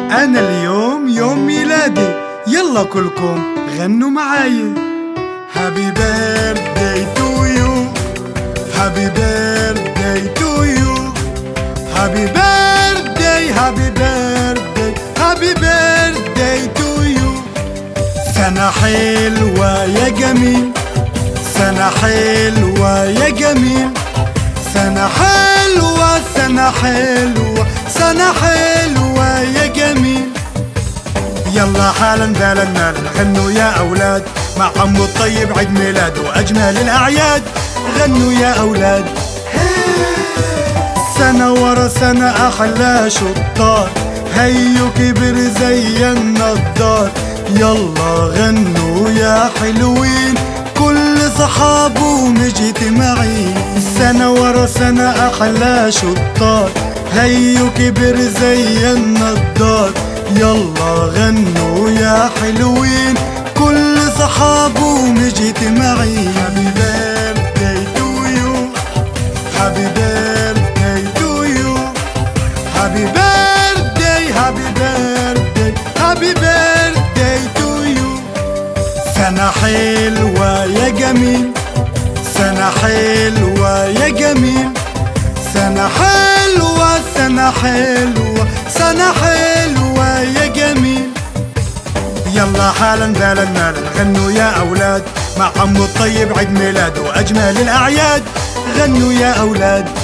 أنا اليوم يوم ميلادي يلا كلكم غنوا معاي Happy birthday to you Happy birthday to you Happy birthday Happy birthday Happy birthday to you سنة حلوة يا جميل سنة حلوة يا جميل سنة حلوة سنة حلوة سنة حلوة يا جميل يلا حالا بالا مالا غنوا يا أولاد مع عمو الطيب عيد ميلاده وأجمل الأعياد غنوا يا أولاد سنة ورا سنة أحلى شطار هيو كبر زي النضار يلا غنوا يا حلوين كل صحابه مجتمعين سنة ورا سنة أحلى شطار هيو كبر زي النضار يلا غنوا يا حلوين كل صحابه مجتمعين Happy birthday to you Happy birthday to you Happy birthday Happy birthday Happy birthday to you سنة حلوة يا جميل سنة حلوة يا جميل سنة حلوة سنة حلوة سنة حلوة يا جميل يلا حالا بالا مالا غنوا يا أولاد مع عمو الطيب عيد ميلاده وأجمل الأعياد غنوا يا أولاد